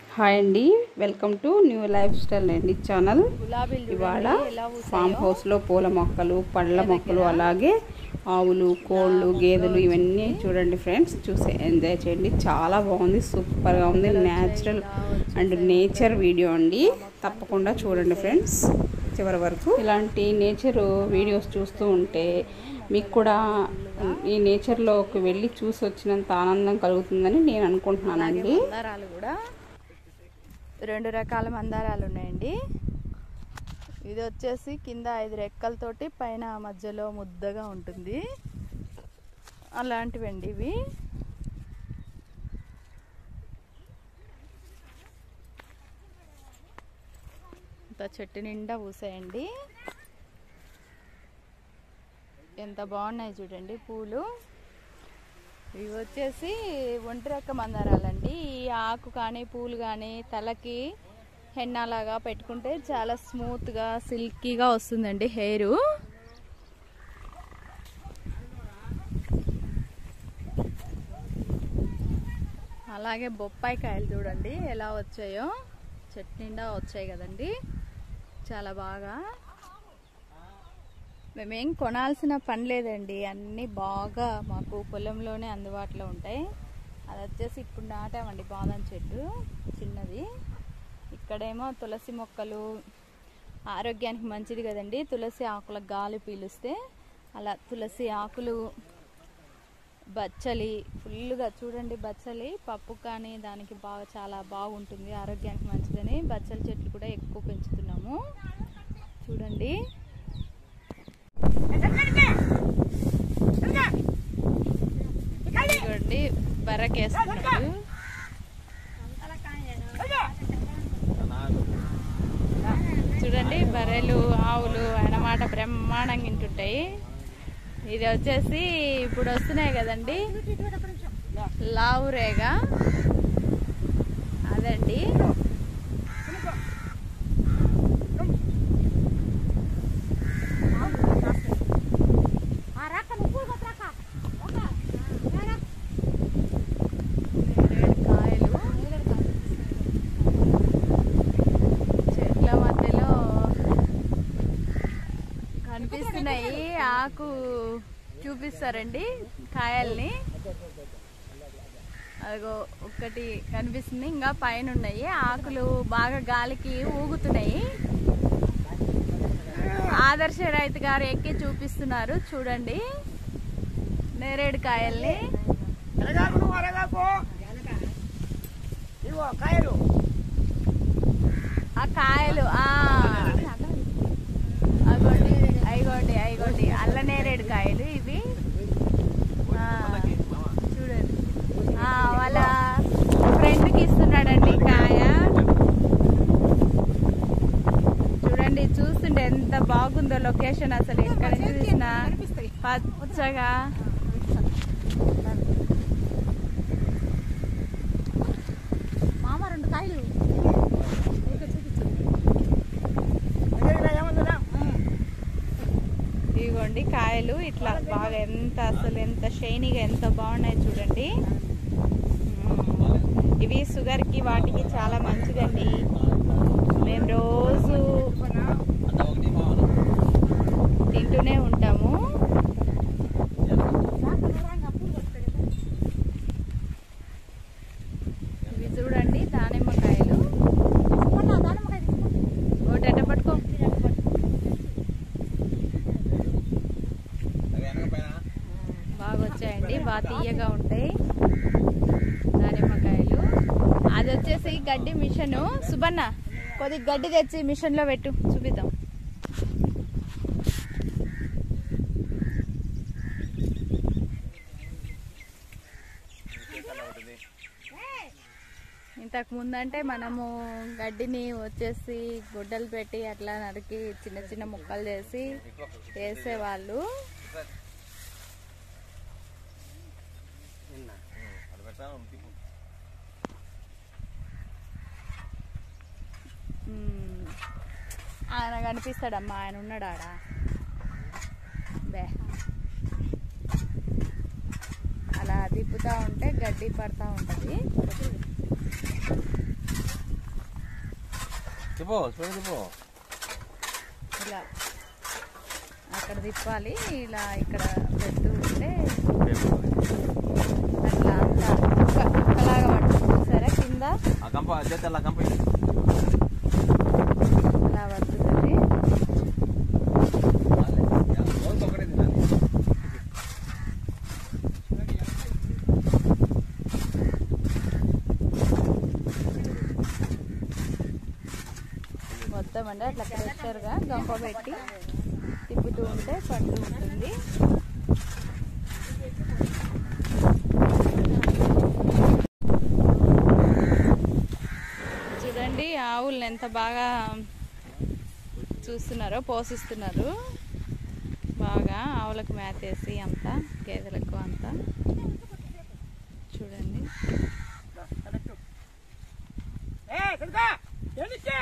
Hi అండి welcome to new life style అండి channel గులాబీలు చూడండి ఇవాళ ఎలా పూసాయో. ఫామ్ హౌస్లో పూల మొక్కలు పండ్ల మొక్కలు అలాగే ఆవులు కోళ్ళు గేదెలు ఇవన్నీ చూడండి ఫ్రెండ్స్ చూసి ఎంజాయ్ చేయండి చాలా బాగుంది సూపర్గా ఉంది న్యాచురల్ అండ్ నేచర్ వీడియో అండి తప్పకుండా చూడండి ఫ్రెండ్స్ చివరి వరకు ఇలాంటి నేచర్ వీడియోస్ చూస్తూ ఉంటే మీకు కూడా ఈ నేచర్లోకి వెళ్ళి చూసి వచ్చినంత ఆనందం కలుగుతుందని నేను అనుకుంటున్నానండి మందారాలు కూడా రెండు రకాల మందారాలు ఉన్నాయండి ఇది వచ్చేసి కింద ఐదు రెక్కలతోటి పైన మధ్యలో ముద్దగా ఉంటుంది అలాంటివండి ఇవి ఇంత చెట్టు నిండా పూసాయండి ఎంత బాగున్నాయి చూడండి పూలు ఇవి వచ్చేసి ఒంటి రెక్క మందారాలండి ఈ ఆకు కానీ పూలు కానీ తలకి హెన్నాలాగా పెట్టుకుంటే చాలా స్మూత్గా సిల్కీగా వస్తుందండి హెయిర్ అలాగే బొప్పాయి కాయలు చూడండి ఎలా వచ్చాయో చెట్టు నిండా వచ్చాయి కదండి చాలా బాగా మేమేం కొనాల్సిన పని లేదండి అన్నీ బాగా మాకు పొలంలోనే అందుబాటులో ఉంటాయి అది వచ్చేసి ఇప్పుడు నాటామండి బాదం చెట్టు చిన్నది ఇక్కడేమో తులసి మొక్కలు ఆరోగ్యానికి మంచిది కదండి తులసి ఆకుల గాలి పీలుస్తే అలా తులసి ఆకులు బచ్చలి ఫుల్గా చూడండి బచ్చలి పప్పు కానీ దానికి బాగా చాలా బాగుంటుంది ఆరోగ్యానికి మంచిదని బచ్చలి చెట్లు కూడా ఎక్కువ పెంచుతున్నాము చూడండి ఇదిగోండి బర్రకేస్తున్నాడు చూడండి బర్రెలు ఆవులు అన్నమాట బ్రహ్మాండంగా తింటుంటాయి ఇది వచ్చేసి ఇప్పుడు వస్తున్నాయి కదండి లావురేగా అదండి నేరేడు కాయలు చెట్ల మధ్యలో కనిపిస్తున్నాయి ఆకు చూపిస్తారండి కాయల్ని అదిగో ఒకటి కనిపిస్తుంది ఇంకా పైన ఉన్నాయి ఆకులు బాగా గాలికి ఊగుతున్నాయి ఆదర్శ రైతు గారు ఎక్కి చూపిస్తున్నారు చూడండి నేరేడు కాయల్ని అరగాకు నువ్వు అరగాకు ఇదిగో కాయలు ఆ కాయలు ఆ అగోండి అయిగోండి అయిగోండి అల్ల నేరేడు కాయలు ఇవి ఆ, చూడండి ఆ, వాళ్ళ ఫ్రెండ్కి ఇస్తున్నాడండి కాయ చూడండి చూస్తుంటే ఎంత బాగుందో లొకేషన్ అసలు ఎక్కడ నుంచి చూసినా పచ్చగా మామ రెండు కాయలు దగ్గర ఏమన్నా ఇదిగోండి కాయలు ఇట్లా బాగా ఎంత అసలు ఎంత షైనీగా ఎంత బాగున్నాయి చూడండి మ్మ్. ఇవి షుగర్కి వాటికి చాలా మంచిదండి మేము రోజు తింటూనే ఉంటాము ఇవి చూడండి దానిమ్మకాయలు ఒకటి ఎట్ట పట్టుకో బాగా వచ్చాయండి బాగా తీయగా ఉంటాయి దానిమ్మకాయలు అది వచ్చేసి గడ్డి మిషన్ సుబన్న కొద్ది గడ్డి తెచ్చి మిషన్ లో పెట్టు చూపిద్దాం ఇంతకు ముందంటే మనము గడ్డిని వచ్చేసి గుడ్డలు పెట్టి అట్లా నరికి చిన్న చిన్న ముక్కలు చేసి వేసేవాళ్ళు మ్మ్. ఆయన కనిపిస్తాడమ్మా ఆయన ఉన్నాడు ఆడ బే అలా తిప్పుతా ఉంటే గడ్డి పడతా ఉంటుంది తిప్పో స్పీడ్ తిప్పో ఇలా అక్కడ తిప్పాలి ఇలా ఇక్కడ పెడుతూ ఉంటే అట్లా అంతా కుక్క కుక్కలాగా పడుతుంది చూసారా కింద ఆ కంప చేతి అలా కంప అలా పడుతుంది ఒకటే తినాలి మొత్తం అంటే అట్లా ప్రెషర్గా గంప పెట్టి తిప్పుతూ ఉంటే పడుతూ ఉంటుంది చూడండి ఆవుల్ని ఎంత బాగా చూస్తున్నారో పోషిస్తున్నారు బాగా ఆవులకు మేతేసి అంతా గేదెలకు అంతా చూడండి ఏ కనుక ఎనికి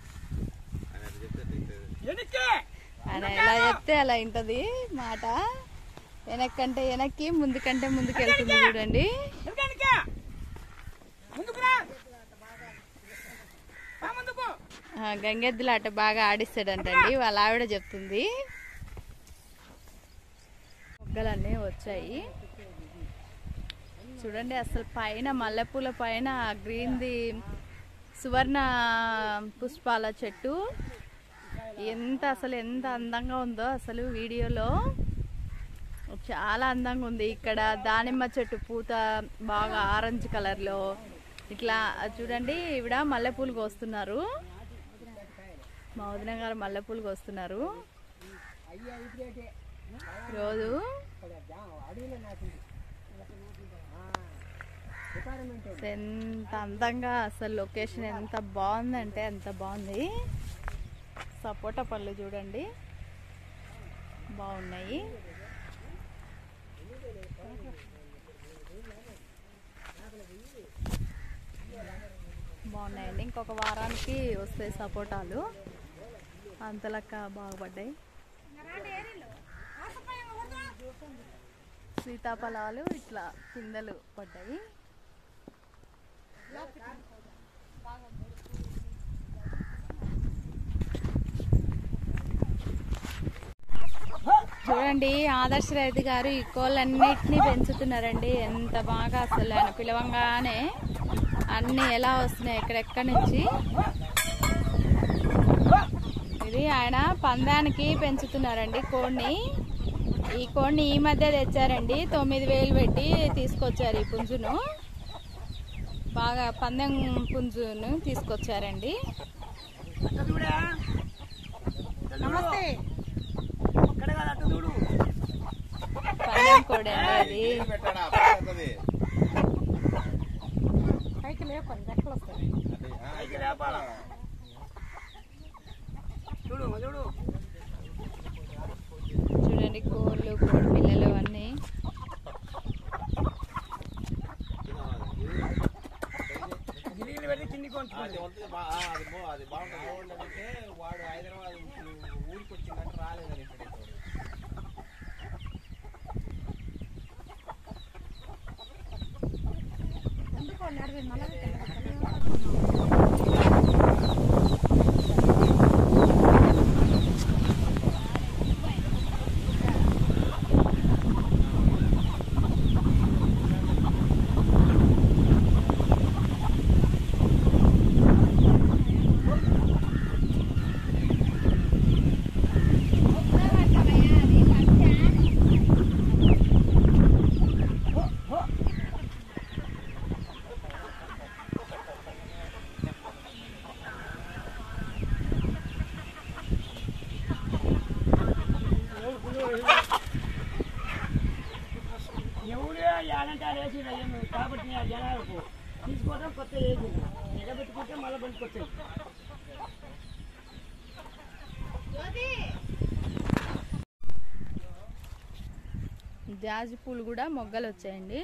ఎనికి ఆయన ఎలా చెప్తే అలా వింటది మాట వెనక్కంటే వెనక్కి ముందుకంటే ముందుకు వెళ్తుంది చూడండి ఎనికి ముందుకు రా రా ముందుకు ఆ, గంగెద్దులు అట బాగా ఆడిస్తాడంటండి వాళ్ళ ఆవిడ చెప్తుంది మొగ్గలన్నీ వచ్చాయి చూడండి అసలు పైన మల్లెపూల పైన గ్రీన్ది సువర్ణ పుష్పాల చెట్టు ఎంత అసలు ఎంత అందంగా ఉందో అసలు వీడియోలో చాలా అందంగా ఉంది ఇక్కడ దానిమ్మ చెట్టు పూత బాగా ఆరెంజ్ కలర్లో ఇట్లా చూడండి ఇవిడ మల్లెపూలు కోస్తున్నారు మా వదిన గారు మల్లెపూలు కోస్తున్నారు రోజు ఎంత అందంగా అసలు లొకేషన్ ఎంత బాగుందంటే ఎంత బాగుంది సపోటా పళ్ళు చూడండి బాగున్నాయి బాగున్నాయండి ఇంకొక వారానికి వస్తాయి సపోటాలు అంతలక్క బాగుపడ్డాయి సీతాఫలాలు ఇట్లా పిందెలు పడ్డాయి చూడండి ఆదర్శ రైతు గారు ఈ కోళ్ళన్నిటినీ పెంచుతున్నారండి ఎంత బాగా అసలు ఆయన పిలవంగానే అన్ని ఎలా వస్తున్నాయి ఎక్కడెక్కడి నుంచి ఇది ఆయన పందానికి పెంచుతున్నారండి కోడిని ఈ కోడిని ఈ మధ్య తెచ్చారండి తొమ్మిది వేలు పెట్టి తీసుకొచ్చారు ఈ పుంజును బాగా పందెం పుంజును తీసుకొచ్చారండి అట్ట చూడే నమస్తే ఇక్కడ కాదు అట్ట చూడు పందెం కోడి అండి అది పెట్టాడా పడుతుంది పైకి లేపండి రెక్కలు వస్తాయి పైకి లేపాలా చూడు చూడు చూడండి కోళ్ళు కోడి పిల్లలు అన్నీ గిన్నెలు పెట్టి కిందికి అది కొంచుకోండి వస్తుంది బా- ఆ, అది బో- అది బాగుంటుంది బాగుంటుంది అంటే వాడు హైదరాబాద్ ఊరికి వచ్చిందంటే రాలేదని ఇక్కడ ఎందుకో నడివి నల్లగా ఎవరు యానంటే వేసి కాబట్టి ఆ జనాలకు తీసుకోవడం కొత్త లేదు నిలబెట్టుకుంటే మళ్ళీ పనికొచ్చాయి జాజి పూలు కూడా మొగ్గలు వచ్చాయండి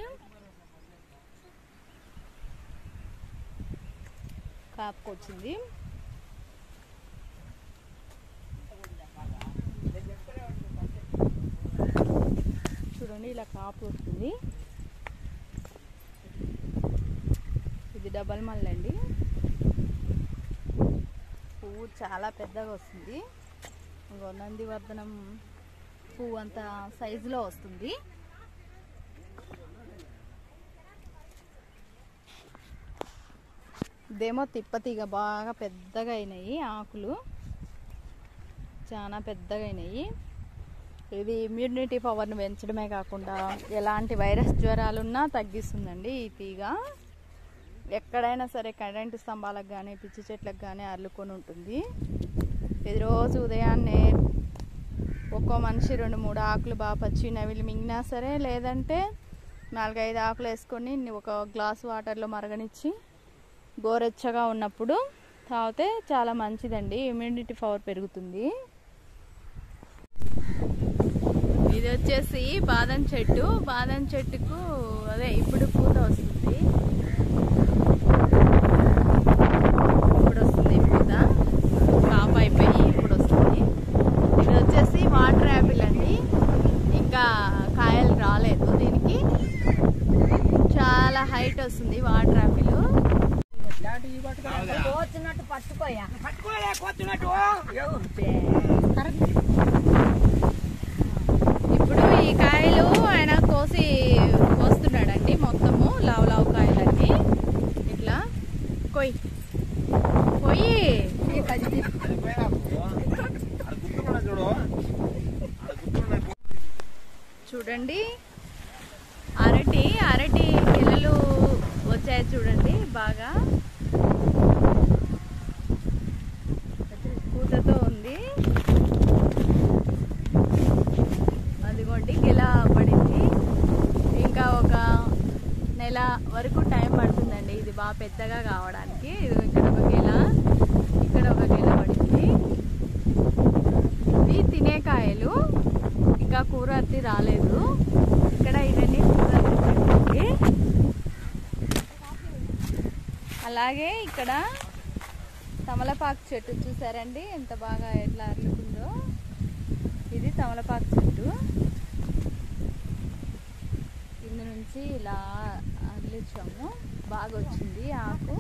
కాపుకొచ్చింది చూడండి ఇలా కాపు వస్తుంది ఇది డబల్ మల్లె అండి పువ్వు పువ్వు చాలా పెద్దగా వస్తుంది ఇంకో నందివర్ధనం పువ్వు అంత సైజులో వస్తుంది ఇదేమో తిప్పతీగ బాగా పెద్దగా అయినాయి ఆకులు చాలా పెద్దగా అయినాయి ఇది ఇమ్యూనిటీ పవర్ని పెంచడమే కాకుండా ఎలాంటి వైరస్ జ్వరాలున్నా తగ్గిస్తుందండి ఈ తీగ ఎక్కడైనా సరే కరెంటు స్తంభాలకు కానీ పిచ్చి చెట్లకు కానీ అల్లుకొని ఉంటుంది ఇది రోజు ఉదయాన్నే ఒక్కో మనిషి రెండు మూడు ఆకులు బాగా పచ్చి నవిలి మింగినా సరే లేదంటే నాలుగైదు ఆకులు వేసుకొని ఒక గ్లాస్ వాటర్లో మరగనిచ్చి గోరెచ్చగా ఉన్నప్పుడు తాగితే చాలా మంచిదండి ఇమ్యూనిటీ పవర్ పెరుగుతుంది ఇది వచ్చేసి బాదం చెట్టు బాదం చెట్టుకు అదే ఇప్పుడు పూత వస్తుంది ఇప్పుడు వస్తుంది పూత కాపు అయిపోయి ఇప్పుడు వస్తుంది ఇది వచ్చేసి వాటర్ యాపిల్ అండి ఇంకా కాయలు రాలేదు దీనికి చాలా హైట్ వస్తుంది వాటర్ యాపిల్ పోతున్నట్టు పట్టుకోయా పట్టుకోలే కొత్తున్నట్టు ఇప్పుడు ఈ కాయలు ఆయన కోసి కోస్తున్నాడండి మొత్తము లావు లావు కాయలన్నీ ఇట్లా కొయ్యి కొయ్యి అది గుర్తుకున్నా చూడు అది గుర్తుకున్నా చూడండి అరటి అరటి గిల్లలు వచ్చాయి చూడండి బాగా పూతతో ఉంది అదిగోండి గిల పడింది ఇంకా ఒక నెల వరకు టైం పడుతుందండి ఇది బాగా పెద్దగా కావడానికి ఇది ఇక్కడ ఒక గిల ఇక్కడ ఒక గిల పడింది ఇవి తినే కాయలు ఇంకా కూర అత్తి రాలేదు ఇక్కడ ఇవన్నీ కూర అత్తి పడింది అలాగే ఇక్కడ తమలపాకు చెట్టు చూసారండి ఎంత బాగా ఎట్లా అర్లుకుందో ఇది తమలపాకు చెట్టు కింద నుంచి ఇలా అర్లించాము బాగా వచ్చింది ఆకు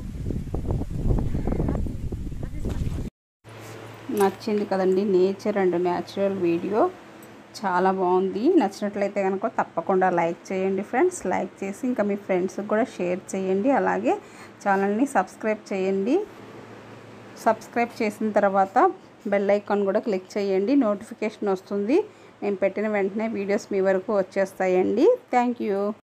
నచ్చింది కదండి నేచర్ అండ్ న్యాచురల్ వీడియో చాలా బాగుంది నచ్చినట్లయితే కనుక తప్పకుండా లైక్ చేయండి ఫ్రెండ్స్ లైక్ చేసి ఇంకా మీ ఫ్రెండ్స్కి కూడా షేర్ చేయండి అలాగే ఛానల్ని సబ్స్క్రైబ్ చేయండి సబ్స్క్రైబ్ చేసిన తర్వాత బెల్ ఐకాన్ కూడా క్లిక్ చేయండి నోటిఫికేషన్ వస్తుంది నేను పెట్టిన వెంటనే వీడియోస్ మీ వరకు వచ్చేస్తాయండి థ్యాంక్ యూ